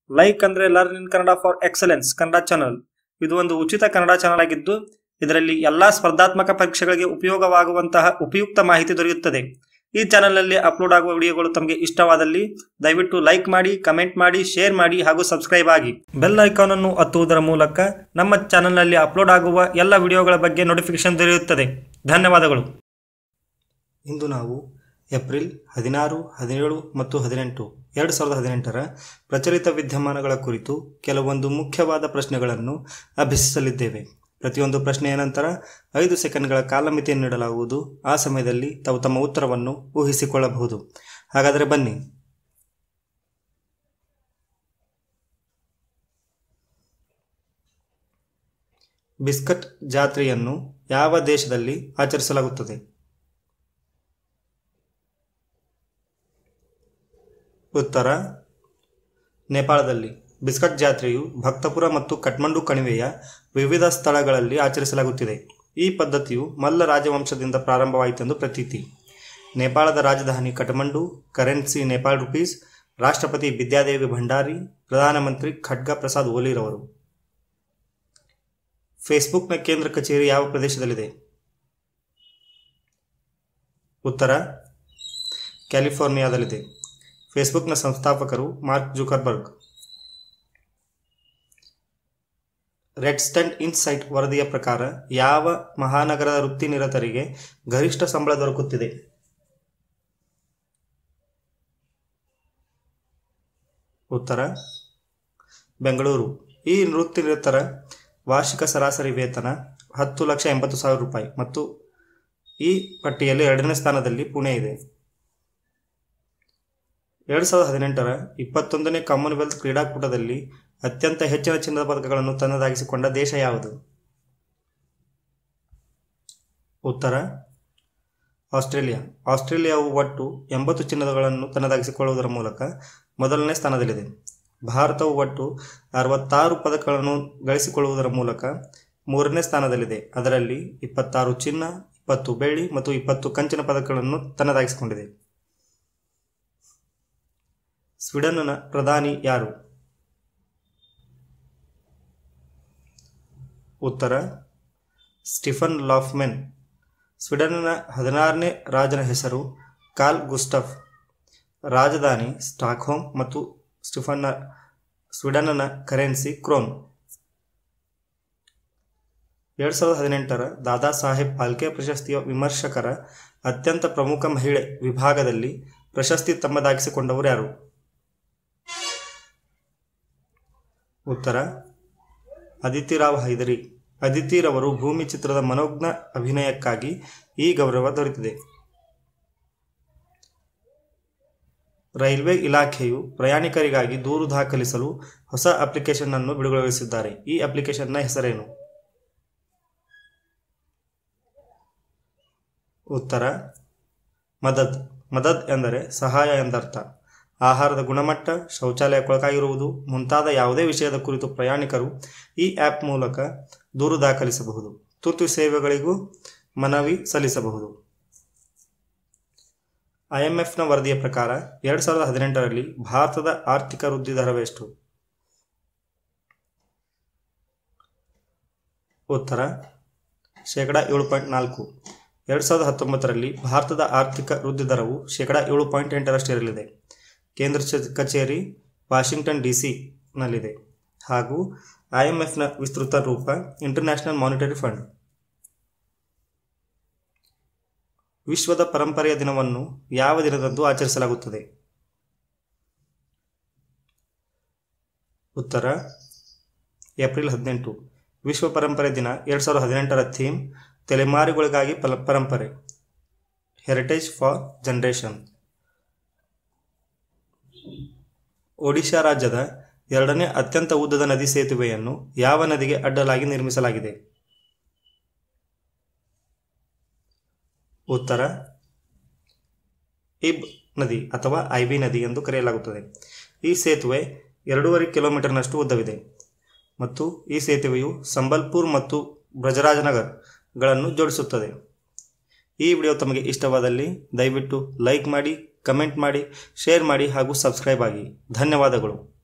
like ಅಂದ್ರೆ learn in Kannada for excellence Kannada channel ಇದು ಒಂದು ಉಚಿತ ಕನ್ನಡ ಚಾನಲ್ ಆಗಿದ್ದು ಇದರಲ್ಲಿ ಎಲ್ಲಾ ಸ್ಪರ್ಧಾತ್ಮಕ ಪರೀಕ್ಷೆಗಳಿಗೆ ಉಪಯೋಗವಾಗುವಂತಹ ಉಪಯುಕ್ತ ಮಾಹಿತಿ ದೊರೆಯುತ್ತದೆ ಈ ಚಾನಲ್ನಲ್ಲಿ ಅಪ್ಲೋಡ್ ಆಗುವ ವಿಡಿಯೋಗಳು ತಮಗೆ ಇಷ್ಟವಾದಲ್ಲಿ ದಯವಿಟ್ಟು ಲೈಕ್ ಮಾಡಿ ಕಮೆಂಟ್ ಮಾಡಿ ಶೇರ್ ಮಾಡಿ ಹಾಗೂ ಸಬ್ಸ್ಕ್ರೈಬ್ ಆಗಿ ಬೆಲ್ ಐಕಾನ್ ಅನ್ನು ಒತ್ತುವುದರ ಮೂಲಕ ನಮ್ಮ ಚಾನಲ್ನಲ್ಲಿ ಅಪ್ಲೋಡ್ ಆಗುವ ಎಲ್ಲ ವಿಡಿಯೋಗಳ ಬಗ್ಗೆ ನೋಟಿಫಿಕೇಶನ್ ದೊರೆಯುತ್ತದೆ ಧನ್ಯವಾದಗಳು ಇಂದು ನಾವು ಏಪ್ರಿಲ್ ಹದಿನಾರು ಹದಿನೇಳು ಮತ್ತು ಹದಿನೆಂಟು ಎರಡು ಸಾವಿರದ ಹದಿನೆಂಟರ ಪ್ರಚಲಿತ ವಿದ್ಯಮಾನಗಳ ಕುರಿತು ಕೆಲವೊಂದು ಮುಖ್ಯವಾದ ಪ್ರಶ್ನೆಗಳನ್ನು ಅಭ್ಯಸಿಸಲಿದ್ದೇವೆ ಪ್ರತಿಯೊಂದು ಪ್ರಶ್ನೆಯ ನಂತರ ಐದು ಸೆಕೆಂಡ್ಗಳ ಕಾಲಮಿತಿಯನ್ನು ನೀಡಲಾಗುವುದು ಆ ಸಮಯದಲ್ಲಿ ತಾವು ತಮ್ಮ ಉತ್ತರವನ್ನು ಊಹಿಸಿಕೊಳ್ಳಬಹುದು ಹಾಗಾದರೆ ಬನ್ನಿ ಬಿಸ್ಕಟ್ ಜಾತ್ರೆಯನ್ನು ಯಾವ ದೇಶದಲ್ಲಿ ಆಚರಿಸಲಾಗುತ್ತದೆ ಉತ್ತರ ನೇಪಾಳದಲ್ಲಿ ಬಿಸ್ಕಟ್ ಜಾತ್ರೆಯು ಭಕ್ತಪುರ ಮತ್ತು ಕಠ್ಮಂಡು ಕಣಿವೆಯ ವಿವಿಧ ಸ್ಥಳಗಳಲ್ಲಿ ಆಚರಿಸಲಾಗುತ್ತಿದೆ ಈ ಪದ್ಧತಿಯು ಮಲ್ಲ ರಾಜವಂಶದಿಂದ ಪ್ರಾರಂಭವಾಯಿತೆಂದು ಪ್ರತೀತಿ ನೇಪಾಳದ ರಾಜಧಾನಿ ಕಠ್ಮಂಡು ಕರೆನ್ಸಿ ನೇಪಾಳ ರುಪೀಸ್ ರಾಷ್ಟ್ರಪತಿ ವಿದ್ಯಾದೇವಿ ಭಂಡಾರಿ ಪ್ರಧಾನಮಂತ್ರಿ ಖಡ್ಗ ಪ್ರಸಾದ್ ಓಲಿರವರು ಫೇಸ್ಬುಕ್ನ ಕೇಂದ್ರ ಕಚೇರಿ ಯಾವ ಪ್ರದೇಶದಲ್ಲಿದೆ ಉತ್ತರ ಕ್ಯಾಲಿಫೋರ್ನಿಯಾದಲ್ಲಿದೆ ಫೇಸ್ಬುಕ್ನ ಸಂಸ್ಥಾಪಕರು ಮಾರ್ಕ್ ಜುಕರ್ಬರ್ಗ್ ರೆಡ್ ಸ್ಟಂಟ್ ಇನ್ಸೈಟ್ ವರದಿಯ ಪ್ರಕಾರ ಯಾವ ಮಹಾನಗರದ ವೃತ್ತಿನಿರತರಿಗೆ ಗರಿಷ್ಠ ಸಂಬಳ ದೊರಕುತ್ತಿದೆ ಉತ್ತರ ಬೆಂಗಳೂರು ಈ ವೃತ್ತಿನಿರತರ ವಾರ್ಷಿಕ ಸರಾಸರಿ ವೇತನ ಹತ್ತು ಲಕ್ಷ ಎಂಬತ್ತು ಸಾವಿರ ರೂಪಾಯಿ ಮತ್ತು ಈ ಪಟ್ಟಿಯಲ್ಲಿ ಎರಡನೇ ಸ್ಥಾನದಲ್ಲಿ ಪುಣೆ ಇದೆ ಎರಡು ಸಾವಿರದ ಹದಿನೆಂಟರ ಇಪ್ಪತ್ತೊಂದನೇ ಕಾಮನ್ವೆಲ್ತ್ ಕ್ರೀಡಾಕೂಟದಲ್ಲಿ ಅತ್ಯಂತ ಹೆಚ್ಚಿನ ಚಿನ್ನದ ಪದಕಗಳನ್ನು ತನ್ನದಾಗಿಸಿಕೊಂಡ ದೇಶ ಯಾವುದು ಉತ್ತರ ಆಸ್ಟ್ರೇಲಿಯಾ ಆಸ್ಟ್ರೇಲಿಯಾವು ಒಟ್ಟು ಎಂಬತ್ತು ಚಿನ್ನದಗಳನ್ನು ತನ್ನದಾಗಿಸಿಕೊಳ್ಳುವುದರ ಮೂಲಕ ಮೊದಲನೇ ಸ್ಥಾನದಲ್ಲಿದೆ ಭಾರತವು ಒಟ್ಟು ಅರವತ್ತಾರು ಪದಕಗಳನ್ನು ಗಳಿಸಿಕೊಳ್ಳುವುದರ ಮೂಲಕ ಮೂರನೇ ಸ್ಥಾನದಲ್ಲಿದೆ ಅದರಲ್ಲಿ ಇಪ್ಪತ್ತಾರು ಚಿನ್ನ ಇಪ್ಪತ್ತು ಬೆಳ್ಳಿ ಮತ್ತು ಇಪ್ಪತ್ತು ಕಂಚಿನ ಪದಕಗಳನ್ನು ತನ್ನದಾಗಿಸಿಕೊಂಡಿದೆ ಸ್ವೀಡನ್ನ ಪ್ರಧಾನಿ ಯಾರು ಉತ್ತರ ಸ್ಟಿಫನ್ ಲಾಫ್ಮೆನ್ ಸ್ವೀಡನ್ನ ಹದಿನಾರನೇ ರಾಜನ ಹೆಸರು ಕಾಲ್ ಗುಸ್ಟಫ್ ರಾಜಧಾನಿ ಸ್ಟಾಕ್ಹೋಮ್ ಮತ್ತು ಸ್ಟಿಫನ್ನ ಸ್ವೀಡನ್ನ ಕರೆನ್ಸಿ ಕ್ರೋನ್ ಎರಡು ಸಾವಿರದ ಹದಿನೆಂಟರ ದಾದಾ ಸಾಹೇಬ್ ಫಾಲ್ಕೆ ಪ್ರಶಸ್ತಿಯ ವಿಮರ್ಶಕರ ಅತ್ಯಂತ ಪ್ರಮುಖ ಮಹಿಳೆ ವಿಭಾಗದಲ್ಲಿ ಪ್ರಶಸ್ತಿ ತಮ್ಮದಾಗಿಸಿಕೊಂಡವರು ಯಾರು ಉತ್ತರ ಅದಿತಿ ರಾವ್ ಹೈದರಿ ಅದಿತಿರವರು ಭೂಮಿ ಚಿತ್ರದ ಮನೋಜ್ಞ ಅಭಿನಯಕ್ಕಾಗಿ ಈ ಗೌರವ ದೊರೆತಿದೆ ರೈಲ್ವೆ ಇಲಾಖೆಯು ಪ್ರಯಾಣಿಕರಿಗಾಗಿ ದೂರು ದಾಖಲಿಸಲು ಹೊಸ ಅಪ್ಲಿಕೇಶನ್ ಅನ್ನು ಬಿಡುಗಡೆಗೊಳಿಸಿದ್ದಾರೆ ಈ ಅಪ್ಲಿಕೇಶನ್ನ ಹೆಸರೇನು ಉತ್ತರ ಮದದ್ ಮದದ್ ಎಂದರೆ ಸಹಾಯ ಎಂದರ್ಥ ಆಹಾರದ ಗುಣಮಟ್ಟ ಶೌಚಾಲಯ ಕೊಳಕಾಗಿರುವುದು ಮುಂತಾದ ಯಾವುದೇ ವಿಷಯದ ಕುರಿತು ಪ್ರಯಾಣಿಕರು ಈ ಆ್ಯಪ್ ಮೂಲಕ ದೂರು ದಾಖಲಿಸಬಹುದು ತುರ್ತು ಸೇವೆಗಳಿಗೂ ಮನವಿ ಸಲ್ಲಿಸಬಹುದು ಐಎಂಎಫ್ನ ವರದಿಯ ಪ್ರಕಾರ ಎರಡು ಸಾವಿರದ ಹದಿನೆಂಟರಲ್ಲಿ ಭಾರತದ ಆರ್ಥಿಕ ವೃದ್ಧಿ ದರವೆಷ್ಟು ಉತ್ತರ ಶೇಕಡ ಏಳು ಪಾಯಿಂಟ್ ನಾಲ್ಕು ಎರಡು ಸಾವಿರದ ಹತ್ತೊಂಬತ್ತರಲ್ಲಿ ಭಾರತದ ಆರ್ಥಿಕ ವೃದ್ಧಿ ದರವು ಶೇಕಡ ಏಳು ಪಾಯಿಂಟ್ ಎಂಟರಷ್ಟಿರಲಿದೆ ಕೇಂದ್ರ ಕಚೇರಿ ವಾಷಿಂಗ್ಟನ್ ಡಿ ಸಿನಲ್ಲಿದೆ ಹಾಗೂ ಐಎಂಎಫ್ನ ವಿಸ್ತೃತ ರೂಪ ಇಂಟರ್ನ್ಯಾಷನಲ್ ಮಾನಿಟರಿ ಫಂಡ್ ವಿಶ್ವದ ಪರಂಪರೆಯ ದಿನವನ್ನು ಯಾವ ದಿನದಂದು ಆಚರಿಸಲಾಗುತ್ತದೆ ಉತ್ತರ ಏಪ್ರಿಲ್ ಹದಿನೆಂಟು ವಿಶ್ವ ಪರಂಪರೆ ದಿನ ಎರಡು ಸಾವಿರದ ಹದಿನೆಂಟರ ಥೀಮ್ ತಲೆಮಾರುಗಳಿಗಾಗಿ ಪಲ ಪರಂಪರೆ ಹೆರಿಟೇಜ್ ಫಾರ್ ಜನರೇಷನ್ ಒಡಿಶಾ ರಾಜ್ಯದ ಎರಡನೇ ಅತ್ಯಂತ ಉದ್ದದ ನದಿ ಸೇತುವೆಯನ್ನು ಯಾವ ನದಿಗೆ ಅಡ್ಡಲಾಗಿ ನಿರ್ಮಿಸಲಾಗಿದೆ ಉತ್ತರ ಇಬ್ ನದಿ ಅಥವಾ ಐಬಿ ನದಿ ಎಂದು ಕರೆಯಲಾಗುತ್ತದೆ ಈ ಸೇತುವೆ ಎರಡೂವರೆ ಕಿಲೋಮೀಟರ್ನಷ್ಟು ಉದ್ದವಿದೆ ಮತ್ತು ಈ ಸೇತುವೆಯು ಸಂಬಲ್ಪುರ್ ಮತ್ತು ಬ್ರಜರಾಜನಗರ್ಗಳನ್ನು ಜೋಡಿಸುತ್ತದೆ ಈ ವಿಡಿಯೋ ತಮಗೆ ಇಷ್ಟವಾದಲ್ಲಿ ದಯವಿಟ್ಟು ಲೈಕ್ ಮಾಡಿ ಕಮೆಂಟ್ ಮಾಡಿ ಶೇರ್ ಮಾಡಿ ಹಾಗೂ ಸಬ್ಸ್ಕ್ರೈಬ್ ಆಗಿ ಧನ್ಯವಾದಗಳು